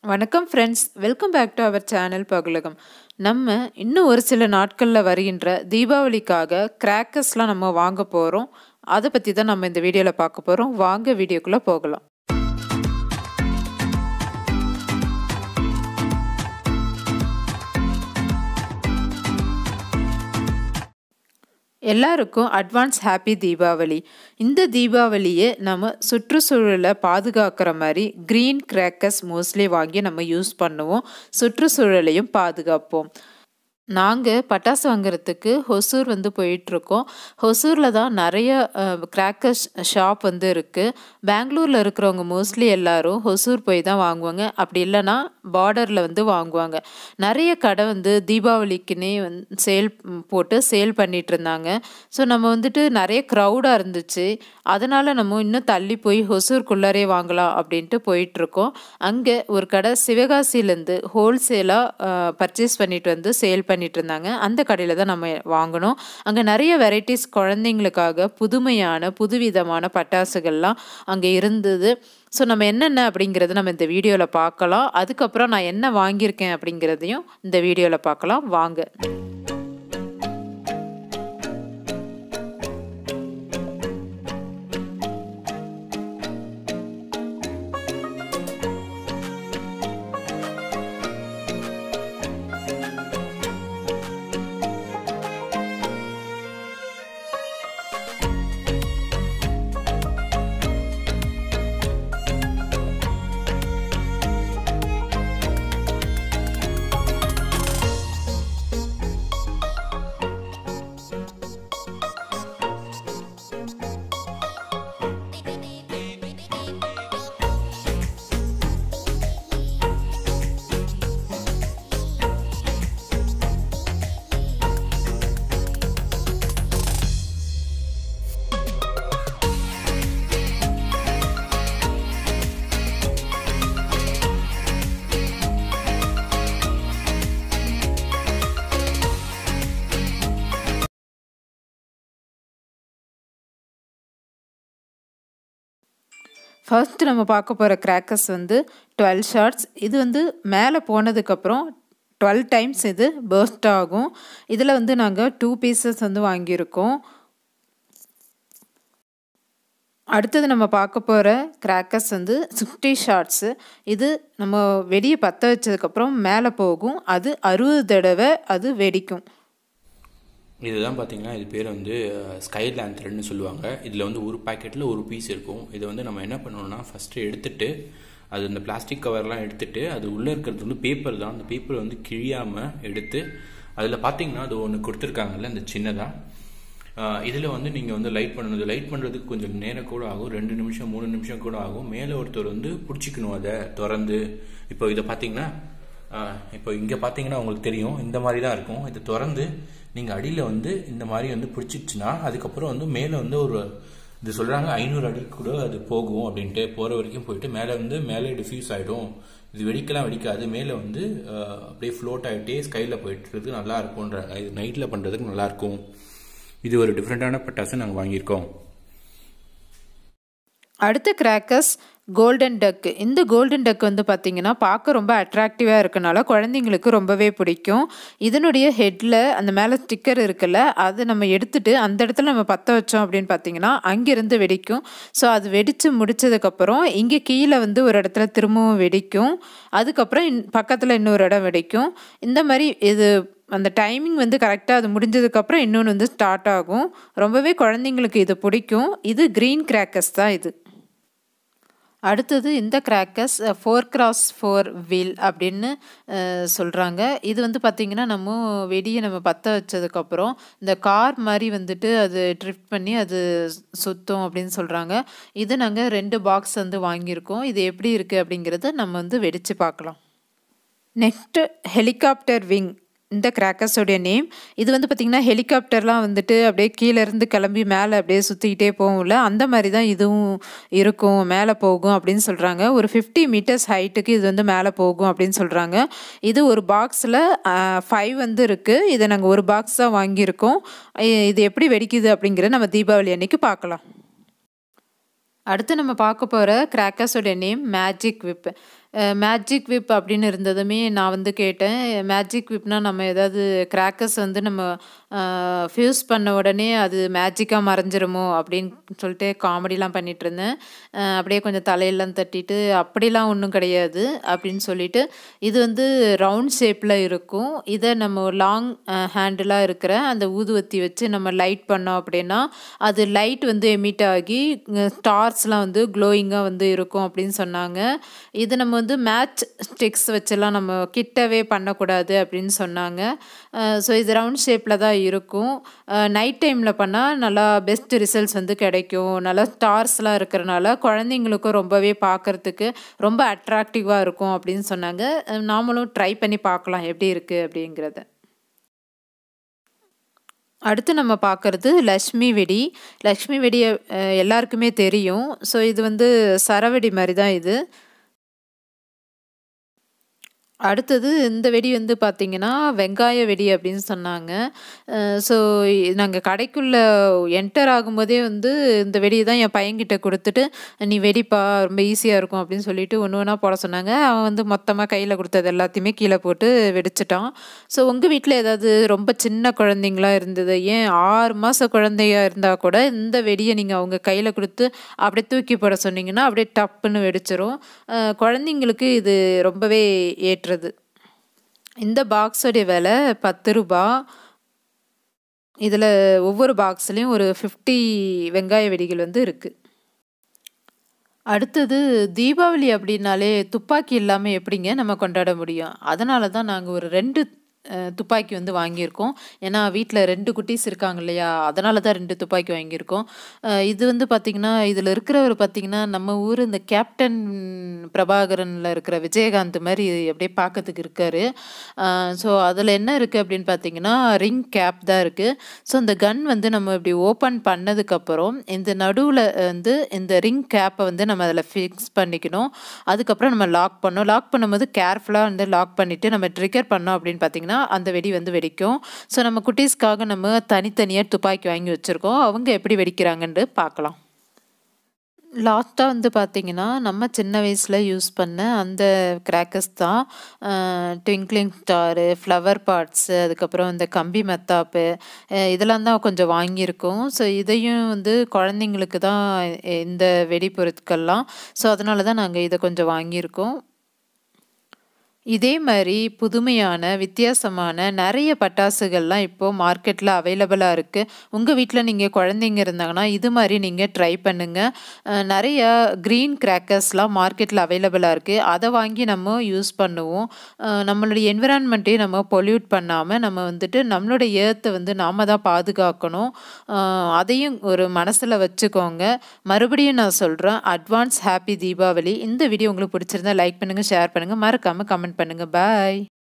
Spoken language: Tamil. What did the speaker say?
வணக்கம் friends welcome back to our channel பகுலகம் நம்ம இன்னும் ஒரு சில நாட்களில் வருகின்ற தீபாவளிக்காக கிராக்கர்ஸ்லாம் நம்ம வாங்க போகிறோம் அதை பற்றி தான் நம்ம இந்த வீடியோவில் பார்க்க போகிறோம் வாங்க வீடியோக்குள்ளே போகலாம் எல்லாருக்கும் அட்வான்ஸ் ஹாப்பி தீபாவளி இந்த தீபாவளியை நம்ம சுற்றுச்சூழலை பாதுகாக்கிற மாதிரி க்ரீன் கிராக்கர்ஸ் மோஸ்ட்லி வாங்கி நம்ம யூஸ் பண்ணுவோம் சுற்றுச்சூழலையும் பாதுகாப்போம் நாங்கள் பட்டாசு வாங்குறதுக்கு ஹொசூர் வந்து போயிட்டுருக்கோம் ஹொசூரில் தான் நிறைய கிராக்கர்ஸ் ஷாப் வந்து இருக்குது பெங்களூரில் இருக்கிறவங்க மோஸ்ட்லி எல்லோரும் ஹொசூர் போய் தான் வாங்குவாங்க அப்படி இல்லைன்னா பார்டரில் வந்து வாங்குவாங்க நிறைய கடை வந்து தீபாவளிக்குன்னே வந்து சேல் போட்டு சேல் பண்ணிகிட்டு இருந்தாங்க ஸோ நம்ம வந்துட்டு நிறைய க்ரௌடாக இருந்துச்சு அதனால் நம்ம இன்னும் தள்ளி போய் ஹொசூர்க்குள்ளாரே வாங்கலாம் அப்படின்ட்டு போயிட்டுருக்கோம் அங்கே ஒரு கடை சிவகாசிலேருந்து ஹோல்சேலாக பர்ச்சேஸ் பண்ணிட்டு வந்து சேல் பண்ணிட்டு இருந்தாங்க அந்த கடையில் தான் நம்ம வாங்கணும் அங்கே நிறைய வெரைட்டிஸ் குழந்தைங்களுக்காக புதுமையான புதுவிதமான பட்டாசுகள்லாம் அங்கே இருந்தது ஸோ நம்ம என்னென்ன அப்படிங்கிறத நம்ம இந்த வீடியோவில் பார்க்கலாம் அதுக்கப்புறம் நான் என்ன வாங்கியிருக்கேன் அப்படிங்கிறதையும் இந்த வீடியோவில் பார்க்கலாம் வாங்க ஃபர்ஸ்ட் நம்ம பார்க்க போகிற கிராக்கர்ஸ் வந்து டுவெல் ஷார்ட்ஸ் இது வந்து மேலே போனதுக்கப்புறம் டுவெல் டைம்ஸ் இது பர்ஸ்ட் ஆகும் இதில் வந்து நாங்கள் டூ பீசஸ் வந்து வாங்கியிருக்கோம் அடுத்தது நம்ம பார்க்க போகிற கிராக்கர்ஸ் வந்து சிக்ஸ்டி ஷார்ட்ஸு இது நம்ம வெடியை பற்ற வச்சதுக்கப்புறம் மேலே போகும் அது அறுபது தடவை அது வெடிக்கும் இதுதான் பார்த்தீங்கன்னா இது பேர் வந்து ஸ்கை லேந்தர்னு சொல்லுவாங்க இதில் வந்து ஒரு பாக்கெட்டில் ஒரு பீஸ் இருக்கும் இதை வந்து நம்ம என்ன பண்ணணும்னா ஃபஸ்ட்டு எடுத்துட்டு அது இந்த பிளாஸ்டிக் கவர்லாம் எடுத்துட்டு அது உள்ளே இருக்கிறது வந்து பேப்பர் தான் அந்த பேப்பர் வந்து கிழியாமல் எடுத்து அதில் பார்த்தீங்கன்னா அது ஒன்று கொடுத்துருக்காங்கல்ல இந்த சின்னதாக இதில் வந்து நீங்கள் வந்து லைட் பண்ணணும் இது லைட் பண்ணுறதுக்கு கொஞ்சம் நேரம் கூட ஆகும் ரெண்டு நிமிஷம் மூணு நிமிஷம் கூட ஆகும் மேலே ஒருத்தர் வந்து பிடிச்சிக்கணும் அதை திறந்து இப்போ இதை பார்த்தீங்கன்னா இப்போ இங்கே பார்த்தீங்கன்னா உங்களுக்கு தெரியும் இந்த மாதிரி தான் இருக்கும் இதை திறந்து நீங்கள் அடியில் வந்து இந்த மாதிரி வந்து பிடிச்சிச்சுன்னா அதுக்கப்புறம் வந்து மேலே வந்து ஒரு இது சொல்கிறாங்க ஐநூறு அடி கூட அது போகும் அப்படின்ட்டு போகிற வரைக்கும் போயிட்டு மேலே வந்து மேலே டிஃப்யூஸ் ஆகிடும் இது வெடிக்கலாம் வெடிக்காது மேலே வந்து அப்படியே ஃப்ளோட் ஆகிட்டே ஸ்கையில் போயிட்டுருக்கு நல்லா இருக்கும்ன்ற இது நைட்டில் பண்ணுறதுக்கு நல்லாயிருக்கும் இது ஒரு டிஃப்ரெண்ட்டான பட்டாசு நாங்கள் வாங்கியிருக்கோம் அடுத்த கிராக்கர்ஸ் கோல்டன் டக் இந்த கோல்டன் டக் வந்து பார்த்திங்கன்னா பார்க்க ரொம்ப அட்ராக்டிவாக இருக்கனால குழந்தைங்களுக்கு ரொம்பவே பிடிக்கும் இதனுடைய ஹெட்டில் அந்த மேலே ஸ்டிக்கர் இருக்குல்ல அதை நம்ம எடுத்துட்டு அந்த இடத்துல நம்ம பற்ற வச்சோம் அப்படின்னு பார்த்தீங்கன்னா அங்கேருந்து வெடிக்கும் ஸோ அது வெடித்து முடித்ததுக்கப்புறம் இங்கே கீழே வந்து ஒரு இடத்துல திரும்பவும் வெடிக்கும் அதுக்கப்புறம் இன் பக்கத்தில் இன்னொரு இடம் வெடிக்கும் இந்த மாதிரி இது அந்த டைமிங் வந்து கரெக்டாக அது முடிஞ்சதுக்கப்புறம் இன்னொன்று வந்து ஸ்டார்ட் ஆகும் ரொம்பவே குழந்தைங்களுக்கு இது பிடிக்கும் இது க்ரீன் கிராக்கர்ஸ் தான் இது அடுத்தது இந்த crackers four cross four wheel அப்படின்னு சொல்கிறாங்க இது வந்து பார்த்திங்கன்னா நம்ம வெடியை நம்ம பற்ற வச்சதுக்கப்புறம் இந்த கார் மாதிரி வந்துட்டு அது ட்ரிஃப்ட் பண்ணி அது சுற்றும் அப்படின்னு சொல்கிறாங்க இது நாங்கள் ரெண்டு பாக்ஸ் வந்து வாங்கியிருக்கோம் இது எப்படி இருக்குது அப்படிங்கிறத நம்ம வந்து வெடித்து பார்க்கலாம் நெக்ஸ்ட்டு ஹெலிகாப்டர் விங் இந்த கிராக்கர்ஸோடைய நேம் இது வந்து பார்த்திங்கன்னா ஹெலிகாப்டர்லாம் வந்துட்டு அப்படியே கீழேருந்து கிளம்பி மேலே அப்படியே சுற்றிக்கிட்டே போகும்ல அந்த மாதிரி தான் இதுவும் இருக்கும் மேலே போகும் அப்படின்னு சொல்கிறாங்க ஒரு ஃபிஃப்டி மீட்டர்ஸ் ஹைட்டுக்கு இது வந்து மேலே போகும் அப்படின்னு சொல்கிறாங்க இது ஒரு பாக்ஸில் ஃபைவ் வந்து இருக்குது இதை நாங்கள் ஒரு பாக்ஸ் தான் வாங்கியிருக்கோம் இது எப்படி வெடிக்குது அப்படிங்கிறத நம்ம தீபாவளி அன்னைக்கு பார்க்கலாம் அடுத்து நம்ம பார்க்க போகிற கிராக்கர்ஸோட name magic whip magic whip அப்படின்னு இருந்ததுமே நான் வந்து கேட்டேன் மேஜிக் விப்னா நம்ம ஏதாவது கிராக்கர்ஸ் வந்து நம்ம ஃபியூஸ் பண்ண உடனே அது மேஜிக்காக மறைஞ்சிருமோ அப்படின்னு சொல்லிட்டு காமெடிலாம் பண்ணிட்டு இருந்தேன் அஹ் அப்படியே கொஞ்சம் தலையெல்லாம் தட்டிட்டு அப்படிலாம் ஒன்றும் கிடையாது அப்படின்னு சொல்லிட்டு இது வந்து ரவுண்ட் ஷேப்பில் இருக்கும் இதை நம்ம லாங் ஹேண்டிலாக இருக்கிற அந்த ஊதுவத்தி வச்சு நம்ம லைட் பண்ணோம் அப்படின்னா அது லைட் வந்து எமிட் ஆகி ஸ்டார்ஸ்லாம் வந்து க்ளோயிங்காக வந்து இருக்கும் அப்படின்னு சொன்னாங்க இது நம்ம வந்து மேட்ச் ஸ்டிக்ஸ் வச்செல்லாம் நம்ம கிட்டவே பண்ணக்கூடாது அப்படின்னு சொன்னாங்க ஸோ இது ரவுண்ட் ஷேப்பில் தான் இருக்கும் நைட் டைமில் பண்ணால் நல்லா பெஸ்ட் ரிசல்ட்ஸ் வந்து கிடைக்கும் நல்லா ஸ்டார்ஸ்லாம் இருக்கிறனால குழந்தைங்களுக்கும் ரொம்பவே பார்க்குறதுக்கு ரொம்ப அட்ராக்டிவாக இருக்கும் அப்படின்னு சொன்னாங்க அஹ் நாமளும் ட்ரை பண்ணி பார்க்கலாம் எப்படி இருக்குது அப்படிங்கிறத அடுத்து நம்ம பார்க்குறது லக்ஷ்மி வெடி லக்ஷ்மி வெடி அஹ், எல்லாருக்குமே தெரியும் ஸோ இது வந்து சரவெடி மாதிரி தான் இது அடுத்தது இந்த வெடி வந்து பார்த்திங்கன்னா வெங்காய வெடி அப்படின்னு சொன்னாங்க ஸோ நாங்கள் கடைக்குள்ளே என்டர் ஆகும்போதே வந்து இந்த வெடியை தான் என் பையன்கிட்ட கொடுத்துட்டு நீ வெடிப்பா ரொம்ப ஈஸியாக இருக்கும் அப்படின்னு சொல்லிட்டு ஒன்று ஒன்றா போட சொன்னாங்க அவன் வந்து மொத்தமாக கையில் கொடுத்தது எல்லாத்தையுமே கீழே போட்டு வெடிச்சிட்டான் ஸோ உங்கள் வீட்டில் ஏதாவது ரொம்ப சின்ன குழந்தைங்களா இருந்தது ஏன் ஆறு மாத குழந்தையா இருந்தால் கூட இந்த வெடியை நீங்கள் அவங்க கையில் கொடுத்து அப்படியே தூக்கி போட சொன்னீங்கன்னா அப்படியே டப்புன்னு வெடிச்சிரும் அஹ் குழந்தைங்களுக்கு இது ரொம்பவே ஏற்றது இந்த பாக்ஸோடைய விலை பத்து ரூபா இதில் ஒவ்வொரு பாக்ஸ்லேயும் ஒரு ஃபிஃப்டி வெங்காய வெடிகள் வந்து இருக்குது அடுத்தது தீபாவளி அப்படின்னாலே துப்பாக்கி இல்லாமல் எப்படிங்க நம்ம கொண்டாட முடியும் அதனால தான் நாங்கள் ஒரு ரெண்டு அஹ், துப்பாக்கி வந்து வாங்கியிருக்கோம் ஏன்னா வீட்டில் ரெண்டு குட்டீஸ் இருக்காங்க இல்லையா அதனால தான் ரெண்டு துப்பாக்கி வாங்கியிருக்கோம் அஹ், இது வந்து பார்த்திங்கன்னா இதில் இருக்கிறவர் பார்த்திங்கன்னா நம்ம ஊர் இந்த கேப்டன் பிரபாகரனில் இருக்கிற விஜயகாந்த் மாதிரி அப்படியே பார்க்கறதுக்கு இருக்கார் ஸோ அதில் என்ன இருக்குது அப்படின்னு பார்த்தீங்கன்னா ரிங் கேப் தான் இருக்குது ஸோ அந்த கன் வந்து நம்ம இப்படி ஓப்பன் பண்ணதுக்கப்புறம் இந்த நடுவில் வந்து இந்த ரிங் கேப்பை வந்து நம்ம அதில் ஃபிக்ஸ் பண்ணிக்கணும் அதுக்கப்புறம் நம்ம லாக் பண்ணோம் லாக் பண்ணும்போது கேர்ஃபுல்லாக வந்து லாக் பண்ணிவிட்டு நம்ம ட்ரிகர் பண்ணோம் அப்படின்னு பார்த்தீங்கன்னா அந்த வெடி வந்து வெடிக்கும் ஸோ நம்ம குட்டீஸ்க்காக நம்ம தனித்தனியாக துப்பாக்கி வாங்கி வச்சுருக்கோம் அவங்க எப்படி வெடிக்கிறாங்கன்னு பார்க்கலாம் லாஸ்ட்டாக வந்து பார்த்திங்கன்னா நம்ம சின்ன வயசில் யூஸ் பண்ண அந்த கிராக்கர்ஸ் தான் ட்விங்க்லிங் ஸ்டாரு ஃப்ளவர் பாட்ஸு அதுக்கப்புறம் இந்த கம்பி மத்தாப்பு அஹ் இதெல்லாம் தான் கொஞ்சம் வாங்கியிருக்கோம் ஸோ இதையும் வந்து குழந்தைங்களுக்கு தான் இந்த வெடி பொருட்கள்லாம் ஸோ அதனால தான் நாங்கள் இதை கொஞ்சம் வாங்கியிருக்கோம் இதே மாதிரி புதுமையான வித்தியாசமான நிறைய பட்டாசுகள்லாம் இப்போது மார்க்கெட்டில் அவைலபிளாக இருக்குது உங்கள் வீட்டில் நீங்கள் குழந்தைங்க இருந்தாங்கன்னா இது மாதிரி நீங்கள் ட்ரை பண்ணுங்கள் அஹ் நிறைய க்ரீன் கிராக்கர்ஸ்லாம் மார்க்கெட்டில் அவைலபிளாக இருக்குது அதை வாங்கி நம்ம யூஸ் பண்ணுவோம் அஹ் நம்மளுடைய என்விரான்மெண்ட்டையும் நம்ம பொல்யூட் பண்ணாமல் நம்ம வந்துட்டு நம்மளுடைய ஏர்த்தை வந்து நாம தான் பாதுகாக்கணும் அஹ் அதையும் ஒரு மனசில் வச்சுக்கோங்க மறுபடியும் நான் சொல்கிறேன் அட்வான்ஸ் ஹாப்பி தீபாவளி இந்த வீடியோ உங்களுக்கு பிடிச்சிருந்தா லைக் பண்ணுங்கள் ஷேர் பண்ணுங்கள் மறக்காமல் கமெண்ட் பண்ணுங்கள் பாய்